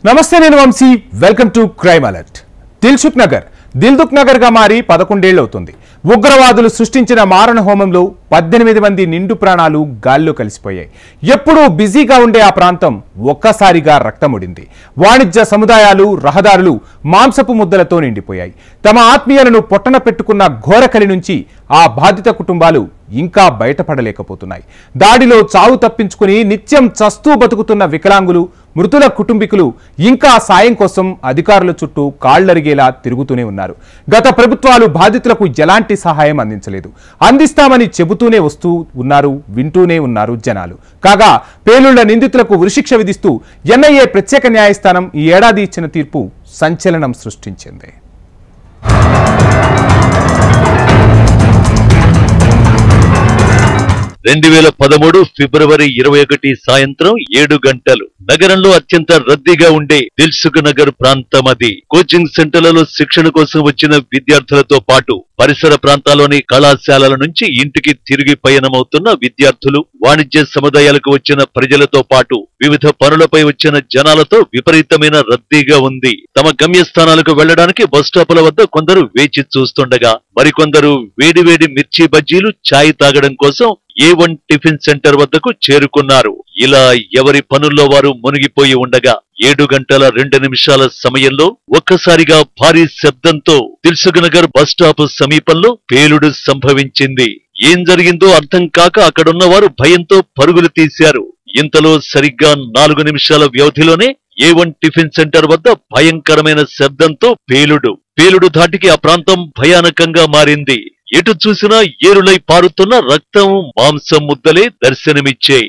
నమస్తే నేను Vamshi welcome to crime alert Dilsukh Nagar Dilsukh Nagar గా మారి పదకొండేళ్లు అవుతుంది ఉగ్రవాదులు సృష్టించిన మారణ హోమంలో పద్దెనిమిది మంది నిండు ప్రాణాలు గాల్లో కలిసిపోయాయి ఎప్పుడూ బిజీగా ఉండే ఆ ప్రాంతం ఒక్కసారిగా రక్తముడింది వాణిజ్య సముదాయాలు రహదారులు మాంసపు ముద్దలతో నిండిపోయాయి తమ ఆత్మీయులను పొట్టన పెట్టుకున్న ఘోరకలి నుంచి ఆ బాధిత కుటుంబాలు ఇంకా బయటపడలేకపోతున్నాయి దాడిలో చావు తప్పించుకుని నిత్యం చస్తూ బతుకుతున్న వికలాంగులు మృతుల కుటుంబీకులు ఇంకా సాయం కోసం అధికారుల చుట్టూ కాళ్లరిగేలా తిరుగుతూనే ఉన్నారు గత ప్రభుత్వాలు బాధితులకు ఎలాంటి సహాయం అందించలేదు అందిస్తామని చెబుతూనే వస్తూ ఉన్నారు వింటూనే ఉన్నారు జనాలు కాగా పేలుళ్ల నిందితులకు ఉరిశిక్ష విధిస్తూ ఎన్ఐఏ ప్రత్యేక న్యాయస్థానం ఈ ఏడాది ఇచ్చిన తీర్పు సంచలనం సృష్టించింది రెండు వేల పదమూడు ఫిబ్రవరి ఇరవై ఒకటి సాయంత్రం ఏడు గంటలు నగరంలో అత్యంత రద్దీగా ఉండే దిల్సుఖ్ నగర్ ప్రాంతం అది కోచింగ్ సెంటర్లలో శిక్షణ కోసం వచ్చిన విద్యార్థులతో పాటు పరిసర ప్రాంతాల్లోని కళాశాలల నుంచి ఇంటికి తిరిగి పయనమవుతున్న విద్యార్థులు వాణిజ్య సముదాయాలకు వచ్చిన ప్రజలతో పాటు వివిధ పనులపై వచ్చిన జనాలతో విపరీతమైన రద్దీగా ఉంది తమ గమ్యస్థానాలకు వెళ్లడానికి బస్టాపుల వద్ద కొందరు వేచి చూస్తుండగా మరికొందరు వేడివేడి మిర్చి బజ్జీలు ఛాయ్ తాగడం కోసం ఏ వన్ టిఫిన్ సెంటర్ వద్దకు చేరుకున్నారు ఇలా ఎవరి పనుల్లో వారు మునిగిపోయి ఉండగా ఏడు గంటల రెండు నిమిషాల సమయంలో ఒక్కసారిగా భారీ శబ్దంతో దిల్సుఖ్ నగర్ బస్ స్టాప్ సమీపంలో పేలుడు సంభవించింది ఏం జరిగిందో అర్థం కాక అక్కడున్న వారు భయంతో పరుగులు తీశారు ఇంతలో సరిగ్గా నాలుగు నిమిషాల వ్యవధిలోనే ఏ వన్ టిఫిన్ సెంటర్ వద్ద భయంకరమైన శబ్దంతో పేలుడు పేలుడు ధాటికి ఆ ప్రాంతం భయానకంగా మారింది ఎటు చూసినా ఏరులై పారుతున్న రక్తం మాంసం ముద్దలే దర్శనమిచ్చాయి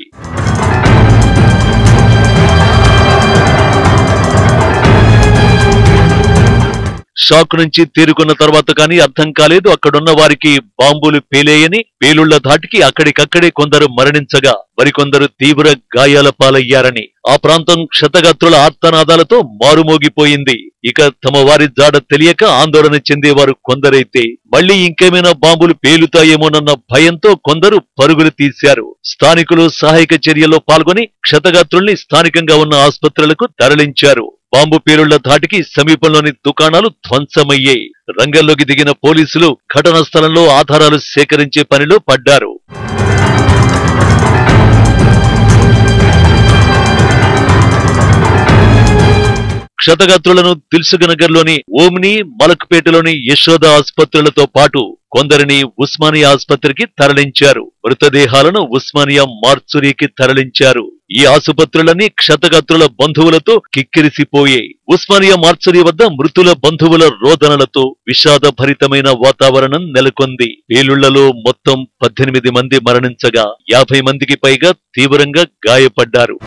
షాక్ నుంచి తేరుకున్న తర్వాత కానీ అర్థం కాలేదు అక్కడున్న వారికి బాంబులు పేలేయని పేలుళ్ల ధాటికి అక్కడికక్కడే కొందరు మరణించగా మరికొందరు తీవ్ర గాయాల పాలయ్యారని ఆ ప్రాంతం క్షతగాత్రుల ఆర్తనాదాలతో మారుమోగిపోయింది ఇక తమ వారి జాడ తెలియక ఆందోళన చెందేవారు కొందరైతే మళ్లీ ఇంకేమైనా బాంబులు పేలుతాయేమోనన్న భయంతో కొందరు పరుగులు తీశారు స్థానికులు సహాయక చర్యల్లో పాల్గొని క్షతగాత్రుల్ని స్థానికంగా ఉన్న ఆసుపత్రులకు తరలించారు బాంబు పేలుళ్ల ధాటికి సమీపంలోని దుకాణాలు ధ్వంసమయ్యాయి రంగంలోకి దిగిన పోలీసులు ఘటనా స్థలంలో ఆధారాలు సేకరించే పనిలో పడ్డారు క్షతగాత్రులను దిల్సుఖ్ నగర్లోని ఓమ్ని మలక్పేటలోని యశోద ఆసుపత్రులతో పాటు కొందరిని ఉస్మానియా ఆసుపత్రికి తరలించారు మృతదేహాలను ఉస్మానియా మార్చురీకి తరలించారు ఈ ఆసుపత్రులన్నీ క్షతగాత్రుల బంధువులతో కిక్కిరిసిపోయాయి ఉస్మానియా మార్చురీ వద్ద మృతుల బంధువుల రోదనలతో విషాదభరితమైన వాతావరణం నెలకొంది పేలుళ్లలో మొత్తం పద్దెనిమిది మంది మరణించగా యాభై మందికి పైగా తీవ్రంగా గాయపడ్డారు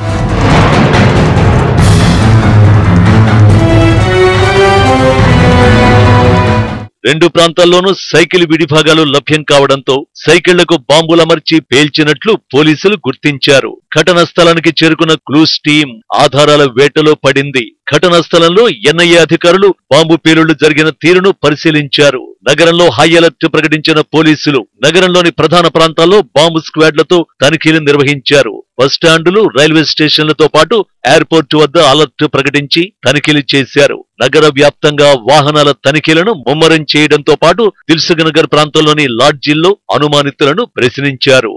రెండు ప్రాంతాల్లోనూ సైకిల్ విడిభాగాలు లభ్యం కావడంతో సైకిళ్లకు బాంబులమర్చి పేల్చినట్లు పోలీసులు గుర్తించారు ఘటనా స్థలానికి చేరుకున్న క్లూస్ టీం ఆధారాల వేటలో పడింది ఘటనా స్థలంలో ఎన్ఐఏ అధికారులు బాంబు పేలుళ్లు జరిగిన తీరును పరిశీలించారు నగరంలో హై అలర్ట్ ప్రకటించిన పోలీసులు నగరంలోని ప్రధాన ప్రాంతాల్లో బాంబు స్క్వాడ్లతో తనిఖీలు నిర్వహించారు బస్టాండులు రైల్వే స్టేషన్లతో పాటు ఎయిర్పోర్ట్ వద్ద అలర్ట్ ప్రకటించి తనిఖీలు చేశారు నగర వ్యాప్తంగా వాహనాల తనిఖీలను ముమ్మరం చేయడంతో పాటు దిల్సుఖ్ నగర్ ప్రాంతంలోని లాడ్జీల్లో అనుమానితులను ప్రశ్నించారు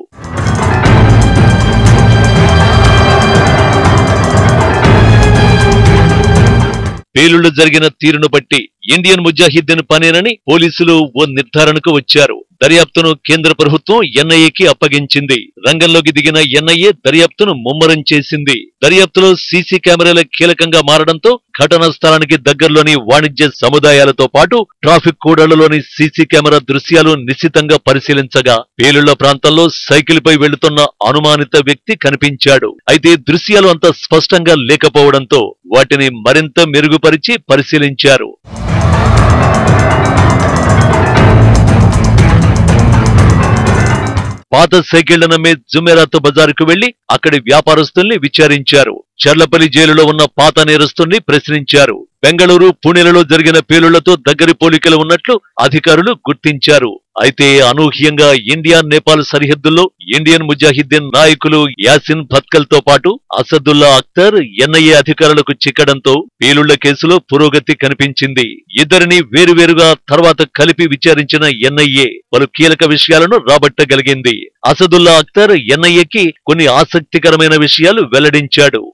పేలుళ్లు జరిగిన తీరును బట్టి ఇండియన్ ముజాహిద్దీన్ పనేనని పోలీసులు ఓ నిర్ధారణకు వచ్చారు దర్యాప్తును కేంద్ర ప్రభుత్వం ఎన్ఐఏకి అప్పగించింది రంగంలోకి దిగిన ఎన్ఐఏ దర్యాప్తును ముమ్మరం చేసింది దర్యాప్తులో సీసీ కెమెరాల కీలకంగా మారడంతో ఘటనా స్థలానికి దగ్గరలోని వాణిజ్య సముదాయాలతో పాటు ట్రాఫిక్ కూడళ్లలోని సీసీ కెమెరా దృశ్యాలు నిశితంగా పరిశీలించగా పేలుళ్ల ప్రాంతంలో సైకిల్ పై వెళుతున్న అనుమానిత వ్యక్తి కనిపించాడు అయితే దృశ్యాలు అంత స్పష్టంగా లేకపోవడంతో వాటిని మరింత మెరుగుపరిచి పరిశీలించారు పాత సైకిళ్లను అమ్మే జుమెరాత్ బజారుకు వెళ్లి అక్కడి వ్యాపారస్తుల్ని విచారించారు చర్లపల్లి జైలులో ఉన్న పాత నేరస్తుల్ని ప్రశ్నించారు బెంగళూరు పుణెలలో జరిగిన పేలుళ్లతో దగ్గరి పోలికలు ఉన్నట్లు అధికారులు గుర్తించారు అయితే అనూహ్యంగా ఇండియా నేపాల్ సరిహద్దుల్లో ఇండియన్ ముజాహిద్దీన్ నాయకులు యాసిన్ భత్కల్ తో పాటు అసదుల్లా అఖ్తర్ ఎన్ఐఏ అధికారులకు చిక్కడంతో పేలుళ్ల కేసులో పురోగతి కనిపించింది ఇద్దరిని వేరువేరుగా తర్వాత కలిపి విచారించిన ఎన్ఐఏ పలు కీలక విషయాలను రాబట్టగలిగింది అసదుల్లా అఖ్తర్ ఎన్ఐఏకి కొన్ని ఆసక్తికరమైన విషయాలు వెల్లడించాడు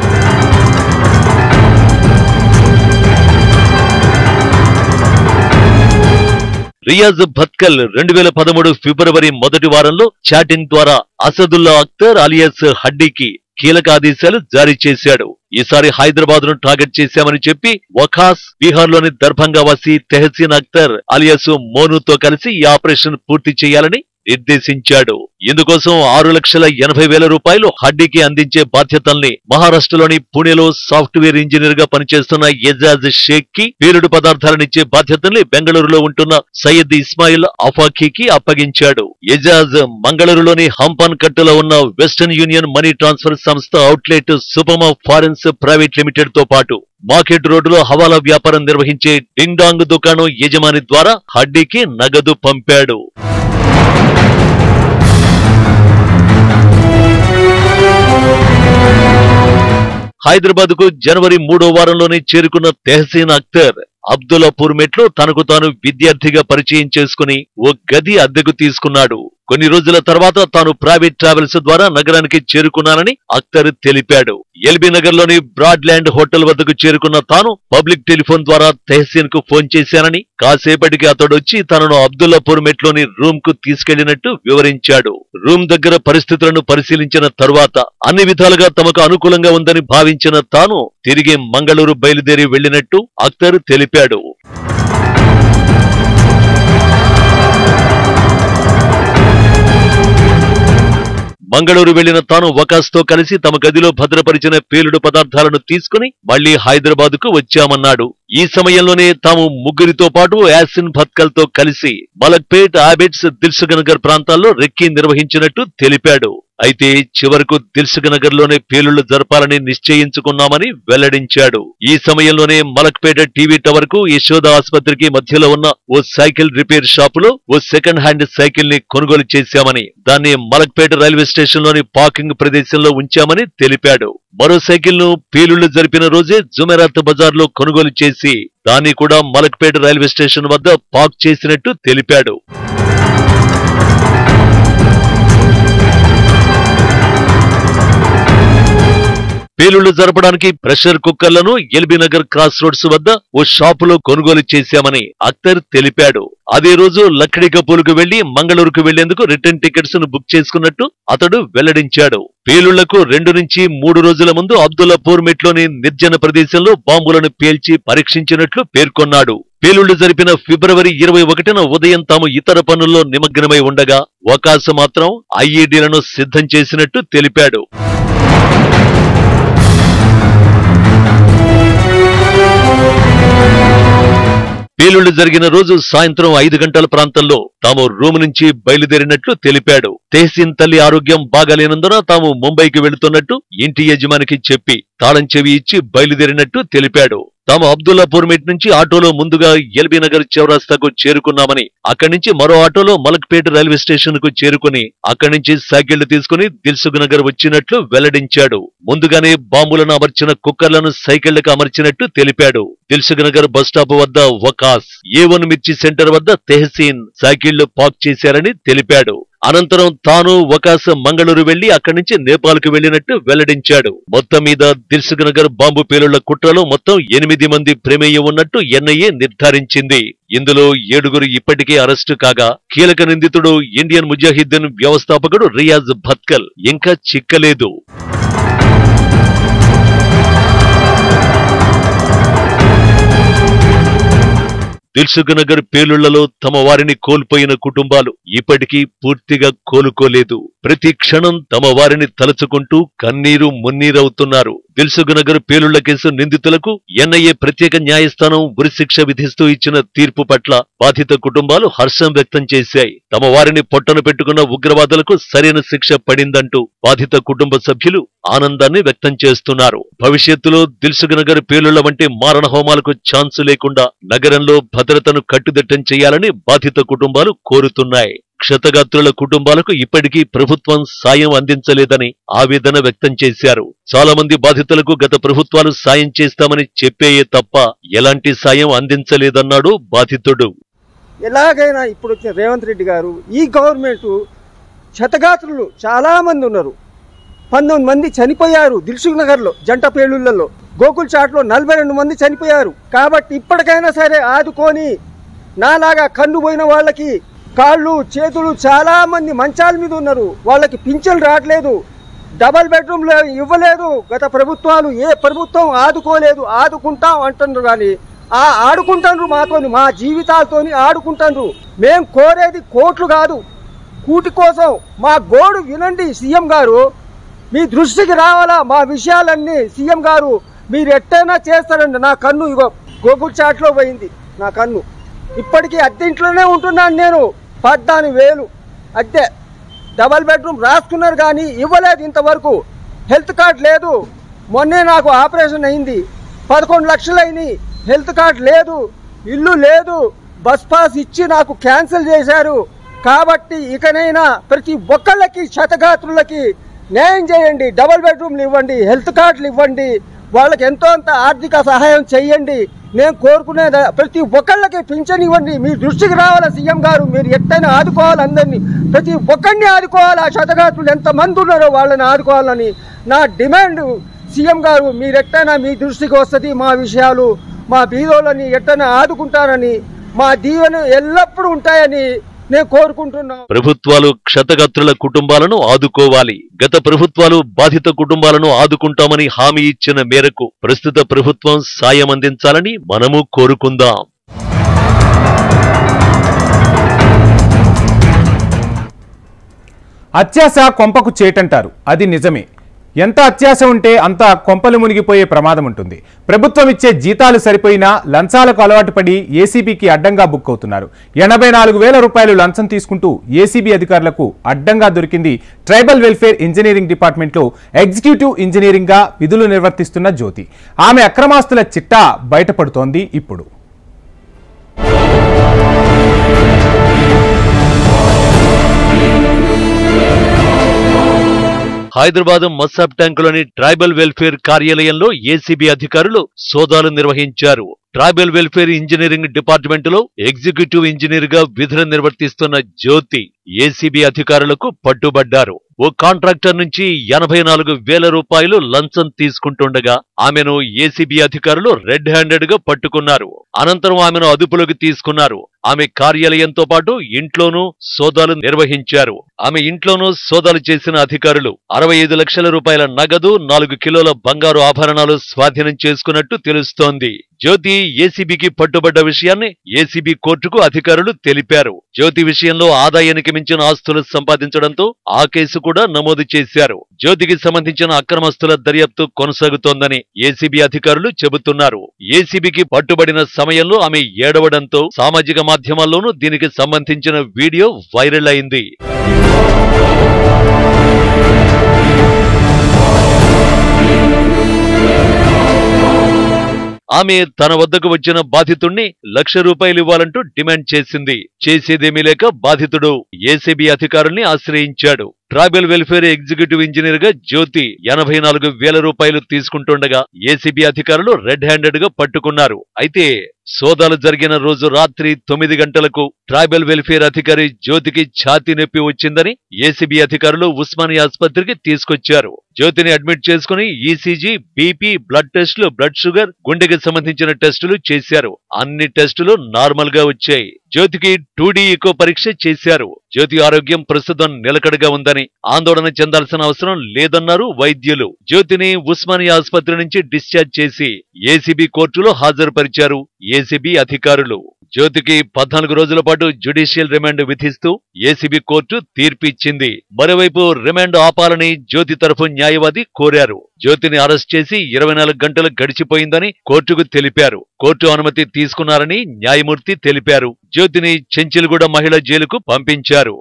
రియాజ్ భత్కల్ రెండు వేల పదమూడు ఫిబ్రవరి మొదటి వారంలో చాటింగ్ ద్వారా అసదుల్లా అఖ్తర్ అలియాస్ హడ్డీకి కీలక ఆదేశాలు జారీ చేశాడు ఈసారి హైదరాబాద్ ను టార్గెట్ చేశామని చెప్పి వఖాస్ బీహార్ లోని దర్భంగా వసి తెహసీన్ అఖ్తర్ అలియాస్ మోనుతో కలిసి ఈ ఆపరేషన్ పూర్తి చేయాలని నిర్దేశించాడు ఇందుకోసం ఆరు లక్షల ఎనభై వేల రూపాయలు హడ్డీకి అందించే బాధ్యతల్ని మహారాష్ట్రలోని పుణెలో సాఫ్ట్వేర్ ఇంజనీర్ గా పనిచేస్తున్న ఎజాజ్ షేక్ కి పేలుడు పదార్థాలనిచ్చే బాధ్యతల్ని బెంగళూరులో ఉంటున్న సయ్యద్ ఇస్మాయిల్ అఫాఖీకి అప్పగించాడు ఎజాజ్ మంగళూరులోని హంపన్ కట్టులో ఉన్న వెస్టర్న్ యూనియన్ మనీ ట్రాన్స్ఫర్ సంస్థ outlet Supama forex private limited తో పాటు మార్కెట్ రోడ్డులో హవాలా వ్యాపారం నిర్వహించే డింగ్ డాంగ్ దుకాణం యజమాని ద్వారా హడ్డీకి నగదు పంపాడు హైదరాబాద్ కు జనవరి మూడో వారంలోనే చేరుకున్న తెహసీన్ అఖ్తర్ అబ్దుల్లాపూర్ మెట్లో తనకు తాను విద్యార్థిగా పరిచయం చేసుకుని ఓ గది అద్దెకు తీసుకున్నాడు కొన్ని రోజుల తర్వాత తాను ప్రైవేట్ ట్రావెల్స్ ద్వారా నగరానికి చేరుకున్నానని అఖ్తర్ తెలిపాడు ఎల్బీ నగర్ లోని బ్రాడ్ ల్యాండ్ హోటల్ వద్దకు చేరుకున్న తాను పబ్లిక్ టెలిఫోన్ ద్వారా తెహసీన్ కు ఫోన్ చేశానని కాసేపటికి అతడు వచ్చి తనను అబ్దుల్లాపూర్ మెట్లోని రూమ్ కు తీసుకెళ్లినట్టు వివరించాడు రూమ్ దగ్గర పరిస్థితులను పరిశీలించిన తరువాత అన్ని విధాలుగా తమకు అనుకూలంగా ఉందని భావించిన తాను తిరిగి మంగళూరు బయలుదేరి వెళ్లినట్టు అఖ్తర్ తెలిపాడు మంగళూరు వెళ్లిన తాను వకాస్తో కలిసి తమ గదిలో భద్రపరిచిన పేలుడు పదార్థాలను తీసుకుని మళ్లీ హైదరాబాద్ కు వచ్చామన్నాడు ఈ సమయంలోనే తాము ముగ్గురితో పాటు యాసిన్ భత్కల్ తో కలిసి మలక్పేట్ ఆబిడ్స్ దిల్సుగనగర్ ప్రాంతాల్లో రెక్కీ నిర్వహించినట్టు తెలిపాడు అయితే చివరకు దిల్సుగనగర్ లోనే పేలుళ్లు జరపాలని నిశ్చయించుకున్నామని వెల్లడించాడు ఈ సమయంలోనే మలక్పేట టీవీ టవర్ కు యశోద ఆసుపత్రికి మధ్యలో ఉన్న ఓ సైకిల్ రిపేర్ షాపులో ఓ సెకండ్ హ్యాండ్ సైకిల్ ని కొనుగోలు చేశామని దాన్ని మలక్పేట రైల్వే స్టేషన్ లోని పార్కింగ్ ప్రదేశంలో ఉంచామని తెలిపాడు మరో సైకిల్ ను పేలుళ్లు జరిపిన రోజే జుమెరాత్ బజార్ లో కొనుగోలు చేసి దాన్ని కూడా మలక్పేట రైల్వే స్టేషన్ వద్ద పార్క్ చేసినట్టు తెలిపాడు పేలుళ్లు జరపడానికి ప్రెషర్ కుక్కర్లను ఎల్బీ నగర్ క్రాస్ రోడ్స్ వద్ద ఓ షాపులో కొనుగోలు చేశామని అఖ్తర్ తెలిపాడు అదే రోజు లక్డీ కపూర్కు వెళ్లి మంగళూరుకు వెళ్లేందుకు రిటర్న్ టికెట్స్ ను బుక్ చేసుకున్నట్టు అతడు వెల్లడించాడు పేలుళ్లకు రెండు నుంచి మూడు రోజుల ముందు అబ్దుల్లాపూర్ మెట్లోని నిర్జన ప్రదేశంలో బాంబులను పేల్చి పరీక్షించినట్లు పేర్కొన్నాడు పేలుళ్లు జరిపిన ఫిబ్రవరి ఇరవై ఒకటిన ఉదయం తాము ఇతర పనుల్లో నిమగ్నమై ఉండగా వకాస మాత్రం ఐఈడీలను సిద్ధం చేసినట్టు తెలిపాడు పేలుళ్లు జరిగిన రోజు సాయంత్రం ఐదు గంటల ప్రాంతంలో తాము రూమ్ నుంచి బయలుదేరినట్లు తెలిపాడు తెహసీన్ తల్లి ఆరోగ్యం బాగాలేనందున తాము ముంబైకి వెళుతున్నట్టు ఇంటి యజమానికి చెప్పి తాళం చెవి ఇచ్చి బయలుదేరినట్టు తెలిపాడు తాము అబ్దుల్లాపూర్ మెట్ నుంచి ఆటోలో ముందుగా ఎల్బీ నగర్ చౌరాస్తాకు చేరుకున్నామని అక్కడి నుంచి మరో ఆటోలో మలక్పేట రైల్వే స్టేషన్ కు చేరుకుని అక్కడి నుంచి సైకిళ్లు తీసుకుని దిల్సుఖ్ నగర్ వచ్చినట్లు వెల్లడించాడు ముందుగానే బాంబులను అమర్చిన కుక్కర్లను సైకిళ్లకు అమర్చినట్టు తెలిపాడు దిల్సుఖ్ నగర్ బస్ స్టాప్ వద్ద Waqas A one Mirchi centre వద్ద తెహసీన్ సైకిళ్లు పార్క్ చేశారని తెలిపాడు అనంతరం తాను వకాస మంగళూరు వెళ్లి అక్కడి నుంచి నేపాల్ కు వెళ్లినట్టు వెల్లడించాడు మొత్తం మీద దిల్సుఖ్ నగర్ బాంబు పేలుళ్ల కుట్రలో మొత్తం ఎనిమిది మంది ప్రమేయం ఉన్నట్టు ఎన్ఐఏ నిర్ధారించింది ఇందులో ఏడుగురు ఇప్పటికే అరెస్టు కాగా కీలక నిందితుడు ఇండియన్ ముజాహిద్దీన్ వ్యవస్థాపకుడు రియాజ్ భత్కల్ ఇంకా చిక్కలేదు దిల్సుఖ్ నగర్ పేలుళ్లలో తమ వారిని కోల్పోయిన కుటుంబాలు ఇప్పటికీ పూర్తిగా కోలుకోలేదు ప్రతి క్షణం తమ వారిని తలుచుకుంటూ కన్నీరు మున్నీరవుతున్నారు దిల్సుఖ్ నగర్ పేలుళ్ల కేసు నిందితులకు ఎన్ఐఏ ప్రత్యేక న్యాయస్థానం ఉరిశిక్ష విధిస్తూ ఇచ్చిన తీర్పు పట్ల బాధిత కుటుంబాలు హర్షం వ్యక్తం చేశాయి తమ వారిని పొట్టన పెట్టుకున్న ఉగ్రవాదులకు సరైన శిక్ష పడిందంటూ బాధిత కుటుంబ సభ్యులు ఆనందాన్ని వ్యక్తం చేస్తున్నారు భవిష్యత్తులో దిల్సుఖ్ నగర్ పేలుళ్ల వంటి మారణ హోమాలకు ఛాన్స్ లేకుండా నగరంలో భద్రతను కట్టుదిట్టం చేయాలని బాధిత కుటుంబాలు కోరుతున్నాయి క్షతగాత్రుల కుటుంబాలకు ఇప్పటికీ ప్రభుత్వం సాయం అందించలేదని ఆవేదన వ్యక్తం చేశారు చాలా మంది బాధితులకు గత ప్రభుత్వాలు సాయం చేస్తామని చెప్పేయే తప్ప ఎలాంటి సాయం అందించలేదన్నాడు బాధితుడు ఎలాగైనా ఇప్పుడు వచ్చిన రేవంత్ రెడ్డి గారు ఈ గవర్నమెంట్ క్షతగాత్రులు చాలామంది ఉన్నారు పంతొమ్మిది మంది చనిపోయారు దిల్సుఖ్ నగర్లో జంట పేలుళ్లలో గోకుల్ చాట్లో నలభై రెండు మంది చనిపోయారు కాబట్టి ఇప్పటికైనా సరే ఆదుకొని నాలాగా కన్ను పోయిన వాళ్ళకి కాళ్ళు చేతులు చాలా మంది మంచాల మీద ఉన్నారు వాళ్ళకి పింఛన్లు రావట్లేదు డబల్ బెడ్రూమ్లు ఇవ్వలేదు గత ప్రభుత్వాలు ఏ ప్రభుత్వం ఆదుకోలేదు ఆదుకుంటాం అంటున్నారు కానీ ఆ ఆడుకుంటాండ్రు మాతోని మా జీవితాలతోని ఆడుకుంటాండ్రు మేం కోరేది కోట్లు కాదు కూటి కోసం మా గోడు వినండి సీఎం గారు మీ దృష్టికి రావాలా మా విషయాలన్నీ సీఎం గారు మీరు ఎట్టైనా చేస్తారండి నా కన్ను ఇగో గోకుల్ చాట్లో పోయింది నా కన్ను ఇప్పటికీ అద్దెంట్లోనే ఉంటున్నాను నేను పద్నాలుగు వేలు అద్దె డబల్ బెడ్రూమ్ రాసుకున్నారు కానీ ఇవ్వలేదు ఇంతవరకు హెల్త్ కార్డ్ లేదు మొన్నే నాకు ఆపరేషన్ అయింది పదకొండు లక్షలు అయినాయి హెల్త్ కార్డ్ లేదు ఇల్లు లేదు బస్ పాస్ ఇచ్చి నాకు క్యాన్సిల్ చేశారు కాబట్టి ఇకనైనా ప్రతి ఒక్కళ్ళకి శతగాత్రులకి న్యాయం చేయండి డబల్ బెడ్రూమ్లు ఇవ్వండి హెల్త్ కార్డులు ఇవ్వండి వాళ్ళకి ఎంతో అంత ఆర్థిక సహాయం చేయండి నేను కోరుకునేది ప్రతి ఒక్కళ్ళకి పింఛన్ ఇవ్వండి మీ దృష్టికి రావాలా సీఎం గారు మీరు ఎట్టైనా ఆదుకోవాలి అందరినీ ప్రతి ఒక్కరిని ఆదుకోవాలి ఆ శతగాత్రులు ఎంతమంది ఉన్నారో వాళ్ళని ఆదుకోవాలని నా డిమాండ్ సీఎం గారు మీరు ఎట్టైనా మీ దృష్టికి వస్తుంది మా విషయాలు మా బీదోళ్ళని ఎట్టైనా ఆదుకుంటారని మా దీవెన ఎల్లప్పుడూ ఉంటాయని నేను కోరుకుంటున్నాను ప్రభుత్వాలు క్షతగాత్రుల కుటుంబాలను ఆదుకోవాలి గత ప్రభుత్వాలు బాధిత కుటుంబాలను ఆదుకుంటామని హామీ ఇచ్చిన మేరకు ప్రస్తుత ప్రభుత్వం సాయం అందించాలని మనము కోరుకుందాం అత్యాశ కొంపకు చేటంటారు అది నిజమే ఎంత అత్యాశ ఉంటే అంత కొంపలు మునిగిపోయే ప్రమాదం ఉంటుంది ప్రభుత్వం ఇచ్చే జీతాలు సరిపోయినా లంచాలకు అలవాటు పడి ఏసీబీకి అడ్డంగా బుక్ అవుతున్నారు ఎనభై నాలుగు వేల రూపాయలు లంచం తీసుకుంటూ ఏసీబీ అధికారులకు అడ్డంగా దొరికింది ట్రైబల్ వెల్ఫేర్ ఇంజనీరింగ్ డిపార్ట్మెంట్లో ఎగ్జిక్యూటివ్ ఇంజనీరింగ్గా విధులు నిర్వర్తిస్తున్న జ్యోతి ఆమె అక్రమాస్తుల చిట్టా బయటపడుతోంది ఇప్పుడు హైదరాబాద్ మస్సాబ్ ట్యాంకులోని ట్రైబల్ వెల్ఫేర్ కార్యాలయంలో ఏసీబీ అధికారులు సోదాలు నిర్వహించారు ట్రైబల్ వెల్ఫేర్ ఇంజనీరింగ్ డిపార్ట్మెంట్ లో ఎగ్జిక్యూటివ్ ఇంజనీర్ గా విధులు నిర్వర్తిస్తున్న జ్యోతి ఏసీబీ అధికారులకు పట్టుబడ్డారు ఓ కాంట్రాక్టర్ నుంచి ఎనభై నాలుగు వేల రూపాయలు లంచం తీసుకుంటుండగా ఆమెను ఏసీబీ అధికారులు రెడ్ హ్యాండెడ్ గా పట్టుకున్నారు అనంతరం ఆమెను అదుపులోకి తీసుకున్నారు ఆమె కార్యాలయంతో పాటు ఇంట్లోనూ సోదాలు నిర్వహించారు ఆమె ఇంట్లోనూ సోదాలు చేసిన అధికారులు అరవై ఐదు లక్షల రూపాయల నగదు నాలుగు కిలోల బంగారు ఆభరణాలు స్వాధీనం చేసుకున్నట్టు తెలుస్తోంది జ్యోతి ఏసీబీకి పట్టుబడ్డ విషయాన్ని ఏసీబీ కోర్టుకు అధికారులు తెలిపారు జ్యోతి విషయంలో ఆదాయానికి మించిన ఆస్తులు సంపాదించడంతో ఆ కేసు కూడా నమోదు చేశారు జ్యోతికి సంబంధించిన అక్రమస్తుల దర్యాప్తు కొనసాగుతోందని ఏసీబీ అధికారులు చెబుతున్నారు ఏసీబీకి పట్టుబడిన సమయంలో ఆమె ఏడవడంతో సామాజిక మాధ్యమాల్లోనూ దీనికి సంబంధించిన వీడియో వైరల్ అయింది ఆమె తన వద్దకు వచ్చిన బాధితుణ్ణి లక్ష రూపాయలు ఇవ్వాలంటూ డిమాండ్ చేసింది చేసేదేమీ లేక బాధితుడు ఏసీబీ అధికారుల్ని ఆశ్రయించాడు ట్రైబల్ వెల్ఫేర్ ఎగ్జిక్యూటివ్ ఇంజనీర్ గా జ్యోతి ఎనభై నాలుగు వేల రూపాయలు తీసుకుంటుండగా ఏసీబీ అధికారులు రెడ్ హ్యాండెడ్ గా పట్టుకున్నారు అయితే సోదాలు జరిగిన రోజు రాత్రి తొమ్మిది గంటలకు ట్రైబల్ వెల్ఫేర్ అధికారి జ్యోతికి ఛాతీ నొప్పి వచ్చిందని ఏసీబీ అధికారులు ఉస్మానియా ఆసుపత్రికి తీసుకొచ్చారు జ్యోతిని అడ్మిట్ చేసుకుని ఈసీజీ బీపీ బ్లడ్ టెస్టులు బ్లడ్ షుగర్ గుండెకి సంబంధించిన టెస్టులు చేశారు అన్ని టెస్టులు నార్మల్ గా వచ్చాయి జ్యోతికి టూడీ ఈకో పరీక్ష చేశారు జ్యోతి ఆరోగ్యం ప్రస్తుతం నిలకడగా ఉందని ఆందోళన చెందాల్సిన అవసరం లేదన్నారు వైద్యులు జ్యోతిని ఉస్మానియా ఆసుపత్రి నుంచి డిశ్చార్జ్ చేసి ఏసీబీ కోర్టులో హాజరుపరిచారు ఏసీబీ అధికారులు జ్యోతికి పద్నాలుగు రోజుల పాటు జ్యుడిషియల్ రిమాండ్ విధిస్తూ ఏసీబీ కోర్టు తీర్పు ఇచ్చింది మరోవైపు రిమాండ్ ఆపాలని జ్యోతి తరఫు న్యాయవాది కోరారు జ్యోతిని అరెస్ట్ చేసి ఇరవై నాలుగు గంటలు గడిచిపోయిందని కోర్టుకు తెలిపారు కోర్టు అనుమతి తీసుకున్నారని న్యాయమూర్తి తెలిపారు జ్యోతిని చెంచిల్గూడ మహిళా జైలుకు పంపించారు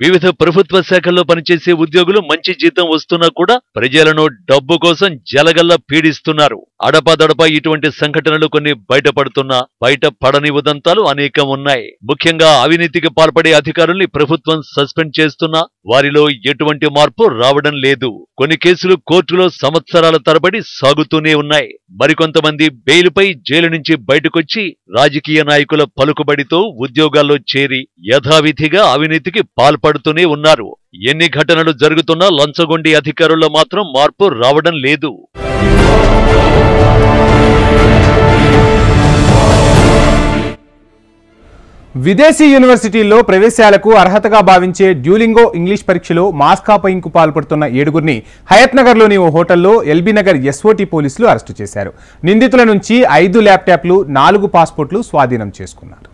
వివిధ ప్రభుత్వ శాఖల్లో పనిచేసే ఉద్యోగులు మంచి జీతం వస్తున్నా కూడా ప్రజలను డబ్బు కోసం జలగల్లా పీడిస్తున్నారు అడపాదడప ఇటువంటి సంఘటనలు కొన్ని బయటపడుతున్నా బయట పడని ఉదంతాలు అనేకం ఉన్నాయి ముఖ్యంగా అవినీతికి పాల్పడే అధికారుల్ని ప్రభుత్వం సస్పెండ్ చేస్తున్నా వారిలో ఎటువంటి మార్పు రావడం లేదు కొన్ని కేసులు కోర్టులో సంవత్సరాల తరబడి సాగుతూనే ఉన్నాయి మరికొంతమంది బెయిలుపై జైలు నుంచి బయటకొచ్చి రాజకీయ నాయకుల పలుకుబడితో ఉద్యోగాల్లో చేరి యథావిధిగా అవినీతికి పాల్పడుతూనే ఉన్నారు ఎన్ని ఘటనలు జరుగుతున్నా లంచగొండి అధికారుల్లో మాత్రం మార్పు రావడం లేదు విదేశీ యూనివర్సిటీల్లో ప్రవేశాలకు అర్హతగా భావించే డ్యూలింగో ఇంగ్లీష్ పరీక్షలో మాస్కాపయింగ్కు పాల్పడుతున్న ఏడుగురిని హయత్ నగర్లోని ఓ హోటల్లో ఎల్బీ నగర్ ఎస్ఓటీ పోలీసులు అరెస్టు చేశారు నిందితుల నుంచి ఐదు ల్యాప్టాప్లు నాలుగు పాస్పోర్ట్లు స్వాధీనం చేసుకున్నారు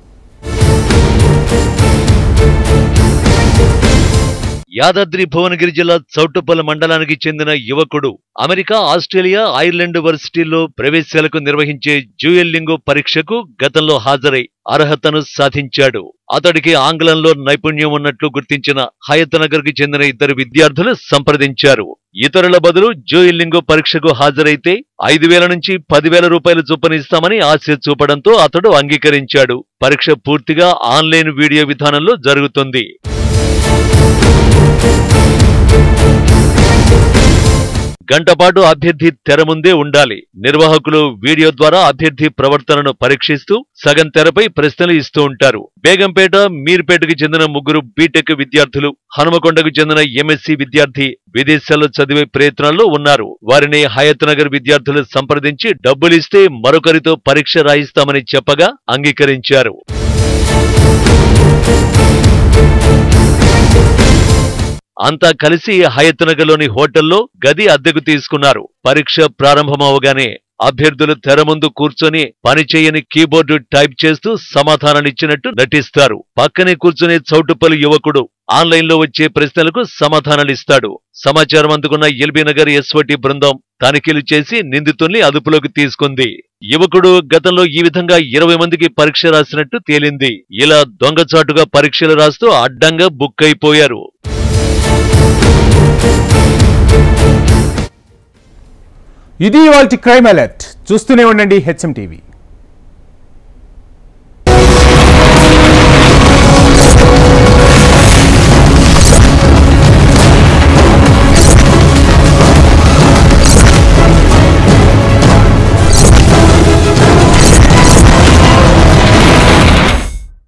యాదాద్రి భువనగిరి జిల్లా చౌటుప్పల మండలానికి చెందిన యువకుడు అమెరికా ఆస్ట్రేలియా ఐర్లాండ్ వర్సిటీల్లో ప్రవేశాలకు నిర్వహించే జ్యూయల్లింగో పరీక్షకు గతంలో హాజరై అర్హతను సాధించాడు అతడికి ఆంగ్లంలో నైపుణ్యం ఉన్నట్లు గుర్తించిన హయత్ నగర్ కి చెందిన ఇద్దరు విద్యార్థులు సంప్రదించారు ఇతరుల బదులు జోయిల్లింగో పరీక్షకు హాజరైతే ఐదు వేల నుంచి పదివేల రూపాయలు చొప్పున ఇస్తామని ఆశ చూపడంతో అతడు అంగీకరించాడు పరీక్ష పూర్తిగా ఆన్లైన్ వీడియో విధానంలో జరుగుతుంది గంటపాటు అభ్యర్థి తెర ముందే ఉండాలి నిర్వాహకులు వీడియో ద్వారా అభ్యర్థి ప్రవర్తనను పరీక్షిస్తూ సగం తెరపై ప్రశ్నలు ఇస్తూ ఉంటారు బేగంపేట మీర్పేటకు చెందిన ముగ్గురు బీటెక్ విద్యార్థులు హనుమకొండకు చెందిన ఎంఎస్సి విద్యార్థి విదేశాల్లో చదివే ప్రయత్నాల్లో ఉన్నారు వారిని హయత్ నగర్ విద్యార్థులు సంప్రదించి డబ్బులిస్తే మరొకరితో పరీక్ష రాయిస్తామని చెప్పగా అంగీకరించారు అంతా కలిసి హయత్ నగర్లోని హోటల్లో గది అద్దెకు తీసుకున్నారు పరీక్ష ప్రారంభమవగానే అభ్యర్థులు తెర ముందు కూర్చొని పనిచేయని కీబోర్డు టైప్ చేస్తూ సమాధానాలిచ్చినట్టు నటిస్తారు పక్కనే కూర్చునే చౌటుపల్లి యువకుడు ఆన్లైన్లో వచ్చే ప్రశ్నలకు సమాధానాలిస్తాడు సమాచారం అందుకున్న ఎల్బీ నగర్ ఎస్వటి బృందం తనిఖీలు చేసి నిందితుల్ని అదుపులోకి తీసుకుంది యువకుడు గతంలో ఈ విధంగా ఇరవై మందికి పరీక్ష రాసినట్టు తేలింది ఇలా దొంగచాటుగా పరీక్షలు రాస్తూ అడ్డంగా బుక్ అయిపోయారు ఇది ఇవాళ క్రైమ్ అలర్ట్ చూస్తూనే ఉండండి హెచ్ఎం టీవీ